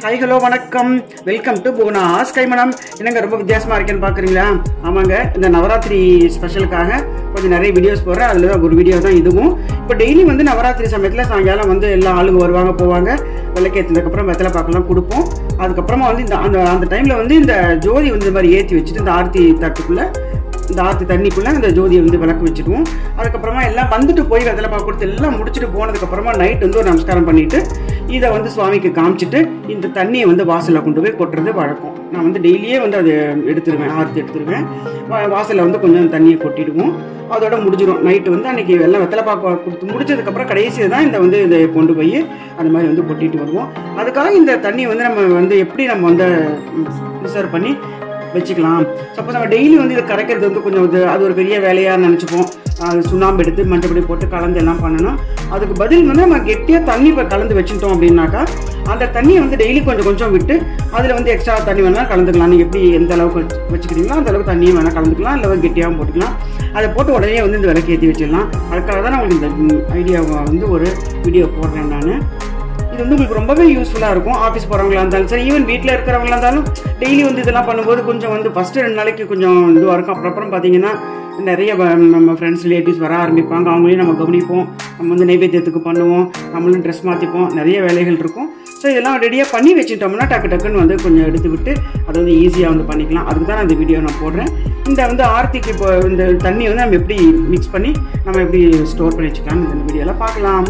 hi hello வணக்கம் welcome to Bhuvana's Kaimanam என்னங்க ரொம்ப வித்தியாசமா இருக்கேன்னு பார்க்குறீங்களா ஆமாங்க இந்த நவராத்திரி ஸ்பெஷலுக்காக கொஞ்சம் நிறைய வீடியோஸ் போடுறேன் அதில் தான் ஒரு வீடியோ தான் இதுவும் இப்போ டெய்லி வந்து நவராத்திரி சமயத்தில் சாயங்காலம் வந்து எல்லா ஆளுங்க வருவாங்க போவாங்க விளக்கேற்றினதுக்கப்புறம் வெத்தலை பாக்கெல்லாம் கொடுப்போம் அதுக்கப்புறமா வந்து இந்த அந்த அந்த டைமில் வந்து இந்த ஜோதி வந்து இந்த மாதிரி ஏற்றி வச்சுட்டு இந்த ஆர்த்தி தட்டுக்குள்ளே இந்த ஆற்று தண்ணிக்குள்ளே அந்த ஜோதியை வந்து விளக்கு வச்சுடுவோம் அதுக்கப்புறமா எல்லாம் வந்துட்டு போய் வெத்தலை பாக்கு கொடுத்து எல்லாம் முடிச்சுட்டு போனதுக்கப்புறமா நைட் வந்து ஒரு நமஸ்காரம் பண்ணிட்டு இதை வந்து சுவாமிக்கு காமிச்சிட்டு இந்த தண்ணியை வந்து வாசலில் கொண்டு போய் கொட்டுறது வழக்கம் நான் வந்து டெய்லியே வந்து அதை எடுத்துருவேன் ஆர்த்தி எடுத்துருவேன் வா- வாசல்ல வந்து கொஞ்சம் தண்ணியை கொட்டிடுவோம் அதோட முடிஞ்சிடும் நைட்டு வந்து அன்னைக்கு எல்லாம் வெத்தலை பாக்கு கொடுத்து முடிச்சதுக்கப்புறம் கடைசியில் தான் இந்த வந்து இதை கொண்டு போய் அந்த மாதிரி வந்து கொட்டிட்டு வருவோம் அதுக்காக இந்த தண்ணியை வந்து நம்ம வந்து எப்படி நம்ம வந்து ரிசர்வ் பண்ணி வச்சுக்கலாம் சப்போஸ் நம்ம டெய்லி வந்து இதை கரைக்கிறது வந்து கொஞ்சம் இது அது ஒரு பெரிய வேலையாக நினச்சிப்போம் அது சுண்ணாம்பு எடுத்து மஞ்சப்பொடி போட்டு கலந்து எல்லாம் பண்ணணும் அதுக்கு பதில் வந்து நம்ம கெட்டியாக தண்ணி இப்போ கலந்து வச்சுட்டோம் அப்படின்னாக்கா அந்த தண்ணியை வந்து டெய்லி கொஞ்சம் கொஞ்சம் விட்டு அதில் வந்து எக்ஸ்ட்ரா தண்ணி வேணால் கலந்துக்கலாம் நீங்கள் எப்படி எந்த அளவுக்கு வச்சு- வச்சுக்கிறீங்களோ அந்த அளவுக்கு தண்ணியும் வேணால் கலந்துக்கலாம் இல்லை கெட்டியாகவும் போட்டுக்கலாம் அதை போட்டு உடனே வந்து இந்த விளக்கு ஏற்றி வச்சிடலாம் அதுக்காக தான் நான் உங்களுக்கு இந்த ஐடியாவை வந்து ஒரு வீடியோ போடுறேன் நான் இது வந்து உங்களுக்கு ரொம்பவே யூஸ்ஃபுல்லாக இருக்கும் ஆஃபீஸ் போகிறவங்களா இருந்தாலும் சரி ஈவன் வீட்டில் இருக்கிறவங்களா இருந்தாலும் டெய்லி வந்து இதெல்லாம் பண்ணும்போது கொஞ்சம் வந்து ஃபஸ்ட்டு ரெண்டு நாளைக்கு கொஞ்சம் இதுவாக இருக்கும் அப்புறம் அப்புறம் பார்த்தீங்கன்னா நிறைய வ- நம்ம ஃப்ரெண்ட்ஸ் ரிலேட்டிவ்ஸ் வர ஆரம்பிப்பாங்க அவங்களையும் நம்ம கவனிப்போம் நம்ம வந்து நைவேத்தியத்துக்கு பண்ணுவோம் நம்மளும் ட்ரெஸ் மாற்றிப்போம் நிறைய வேலைகள் இருக்கும் ஸோ இதெல்லாம் ரெடியாக பண்ணி வச்சுட்டோம்னா டக்கு டக்குன்னு வந்து கொஞ்சம் எடுத்து விட்டு அதை வந்து ஈஸியாக வந்து பண்ணிக்கலாம் அதுக்கு தான் நான் இந்த வீடியோ நான் போடுறேன் இந்த வந்து ஆர்த்திக்கு இப்போ இந்த தண்ணி வந்து நம்ம எப்படி மிக்ஸ் பண்ணி நம்ம எப்படி ஸ்டோர் பண்ணி வச்சுக்கலாம் இந்த வீடியோவில் பார்க்கலாம்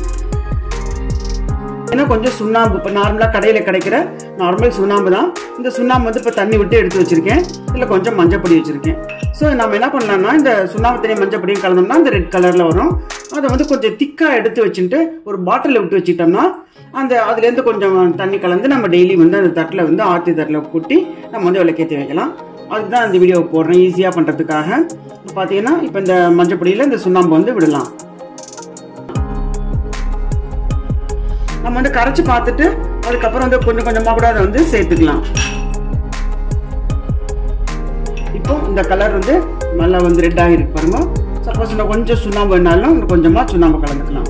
ஏன்னா கொஞ்சம் சுண்ணாம்பு இப்போ நார்மலாக கடையில் கிடைக்கிற நார்மல் சுண்ணாம்பு தான் இந்த சுண்ணாம்பு வந்து இப்போ தண்ணி விட்டு எடுத்து வச்சிருக்கேன் இல்லை கொஞ்சம் மஞ்சப்பொடி வச்சிருக்கேன் ஸோ நம்ம என்ன பண்ணலாம்னா இந்த சுண்ணாம்பு தண்ணி மஞ்சப்பொடியும் கலந்தோம்னா இந்த ரெட் கலரில் வரும் அதை வந்து கொஞ்சம் திக்காக எடுத்து வச்சுட்டு ஒரு பாட்டிலில் விட்டு வச்சுட்டோம்னா அந்த அதுலேருந்து கொஞ்சம் தண்ணி கலந்து நம்ம டெய்லி வந்து அந்த தட்டில் வந்து ஆர்த்தி தட்டில் கொட்டி நம்ம வந்து விளக்கேற்றி வைக்கலாம் அதுதான் இந்த வீடியோ போடுறேன் ஈஸியாக பண்ணுறதுக்காக இப்போ பார்த்தீங்கன்னா இப்போ இந்த மஞ்சப்பொடியில் இந்த சுண்ணாம்பு வந்து விடலாம் நம்ம வந்து கரைச்சி பார்த்துட்டு அதுக்கப்புறம் வந்து கொஞ்சம் கொஞ்சமாக கூட அதை வந்து சேர்த்துக்கலாம் இப்போ இந்த கலர் வந்து நல்லா வந்து ரெட் ஆகிருக்கு பாருங்க சப்போஸ் இன்னும் கொஞ்சம் சுண்ணாம்பு வேணாலும் இன்னும் கொஞ்சமாக சுண்ணாம்பு கலந்துக்கலாம்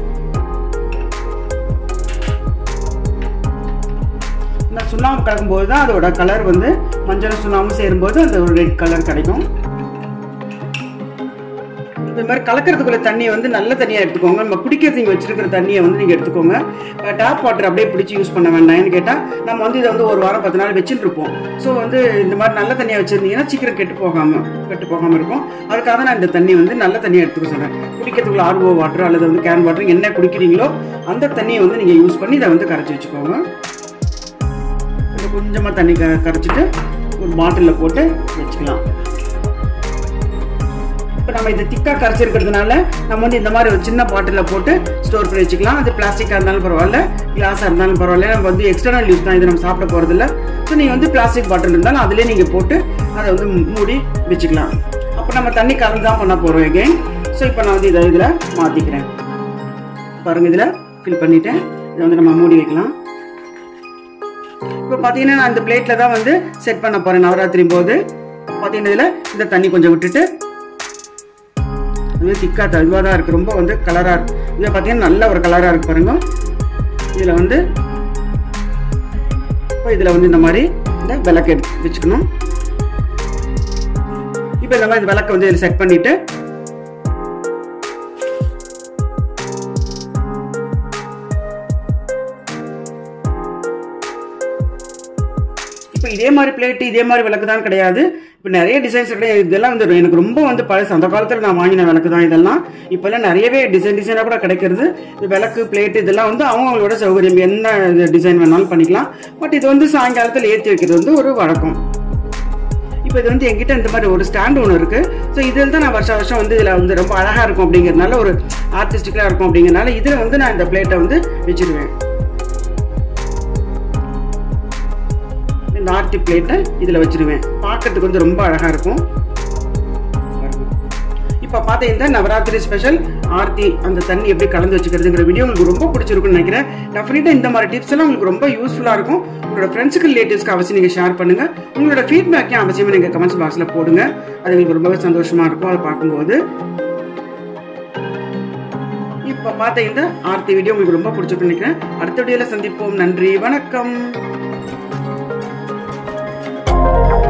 இந்த சுண்ணாம்பு கலக்கும்போது தான் அதோட கலர் வந்து மஞ்சள் சுண்ணாம்பு சேரும்போது அந்த ஒரு ரெட் கலர் கிடைக்கும் இந்த மாதிரி கலக்கிறதுக்குள்ள தண்ணியை வந்து நல்ல தண்ணியாக எடுத்துக்கோங்க நம்ம குடிக்கிறது நீங்கள் வச்சிருக்கிற தண்ணியை வந்து நீங்கள் எடுத்துக்கோங்க டேப் வாட்டர் அப்படியே பிடிச்சி யூஸ் பண்ண வேண்டாம்னு கேட்டால் நம்ம வந்து இதை வந்து ஒரு வாரம் பத்து நாள் வச்சுட்டு இருப்போம் ஸோ வந்து இந்த மாதிரி நல்ல தண்ணியாக வச்சுருந்தீங்கன்னா சீக்கிரம் கெட்டு போகாமல் கெட்டு போகாமல் இருக்கும் அதுக்காக தான் நான் இந்த தண்ணி வந்து நல்ல தண்ணியாக எடுத்துக்க சொல்கிறேன் குடிக்கிறதுக்குள்ள ஆர்ஓ வாட்டர் அல்லது வந்து கேன் வாட்டர் என்ன குடிக்கிறீங்களோ அந்த தண்ணியை வந்து நீங்கள் யூஸ் பண்ணி இதை வந்து கரைச்சி வச்சுக்கோங்க இதை கொஞ்சமாக தண்ணி க கரைச்சிட்டு ஒரு பாட்டிலில் போட்டு வச்சுக்கலாம் இப்போ நம்ம இதை திக்காக கரைச்சிருக்கிறதுனால நம்ம வந்து இந்த மாதிரி ஒரு சின்ன பாட்டிலில் போட்டு ஸ்டோர் பண்ணி வச்சுக்கலாம் அது பிளாஸ்டிக்காக இருந்தாலும் பரவாயில்ல கிளாஸாக இருந்தாலும் பரவாயில்ல நம்ம வந்து எக்ஸ்டர்னல் யூஸ் தான் இது நம்ம சாப்பிட போகிறதில்ல ஸோ நீங்கள் வந்து பிளாஸ்டிக் பாட்டில் இருந்தாலும் அதிலே நீங்கள் போட்டு அதை வந்து மூடி வச்சுக்கலாம் அப்போ நம்ம தண்ணி கலந்து தான் பண்ண போகிறோம் எகெயின் ஸோ இப்போ நான் வந்து இதை இதில் மாற்றிக்கிறேன் பாருங்கள் இதில் ஃபில் பண்ணிவிட்டேன் இதை வந்து நம்ம மூடி வைக்கலாம் இப்போ பார்த்தீங்கன்னா நான் இந்த பிளேட்டில் தான் வந்து செட் பண்ண போகிறேன் நவராத்திரி போது பார்த்தீங்கன்னா இதில் இந்த தண்ணி கொஞ்சம் விட்டுட்டு இது திக்கா இதுவாக தான் இருக்குது ரொம்ப வந்து கலராக இருக்கு இதில் பார்த்தீங்கன்னா நல்ல ஒரு கலராக இருக்கு பாருங்க இதில் வந்து இப்போ இதில் வந்து இந்த மாதிரி இந்த விளக்கு எடுத்து வச்சுக்கணும் இப்போ இந்த மாதிரி இந்த விளக்கை வந்து இதில் செட் பண்ணிட்டு இப்போ இதே மாதிரி பிளேட்டு இதே மாதிரி விளக்கு தான் கிடையாது இப்போ நிறைய டிசைன்ஸ் கிடையாது இதெல்லாம் வந்து எனக்கு ரொம்ப வந்து பழசு அந்த காலத்தில் நான் வாங்கின விளக்கு தான் இதெல்லாம் இப்போல்லாம் நிறையவே டிசைன் டிசைனாக கூட கிடைக்கிறது இந்த விளக்கு பிளேட்டு இதெல்லாம் வந்து அவங்களோட சௌகரியம் என்ன டிசைன் வேணாலும் பண்ணிக்கலாம் பட் இது வந்து சாயங்காலத்தில் ஏற்றி வைக்கிறது வந்து ஒரு வழக்கம் இப்போ இது வந்து என்கிட்ட இந்த மாதிரி ஒரு ஸ்டாண்ட் ஒன்று இருக்கு ஸோ இதில் தான் நான் வருஷம் வருஷம் வந்து இதில் வந்து ரொம்ப அழகாக இருக்கும் அப்படிங்கிறதுனால ஒரு ஆர்டிஸ்டிக்கலாக இருக்கும் அப்படிங்கிறனால இதில் வந்து நான் இந்த பிளேட்டை வந்து வச்சிருவேன் இந்த ஆர்த்தி பிளேட்டை இதில் வச்சிருவேன் பார்க்கறதுக்கு வந்து ரொம்ப அழகாக இருக்கும் இப்போ பார்த்தீங்கன்னா நவராத்திரி ஸ்பெஷல் ஆர்த்தி அந்த தண்ணி எப்படி கலந்து வச்சுக்கிறதுங்கிற வீடியோ உங்களுக்கு ரொம்ப பிடிச்சிருக்கும்னு நினைக்கிறேன் டெஃபினட்டாக இந்த மாதிரி டிப்ஸ் எல்லாம் உங்களுக்கு ரொம்ப யூஸ்ஃபுல்லாக இருக்கும் உங்களோட ஃப்ரெண்ட்ஸுக்கு ரிலேட்டிவ்ஸ்க்கு அவசியம் நீங்கள் ஷேர் பண்ணுங்கள் உங்களோட ஃபீட்பேக்கையும் அவசியமாக நீங்கள் கமெண்ட்ஸ் பாக்ஸில் போடுங்க அது எங்களுக்கு ரொம்பவே சந்தோஷமாக இருக்கும் அதை பார்க்கும்போது இப்போ பார்த்த இந்த ஆர்த்தி வீடியோ உங்களுக்கு ரொம்ப பிடிச்சிருக்கு நினைக்கிறேன் அடுத்த வீடியோல சந்திப்போம் நன்றி வணக்கம்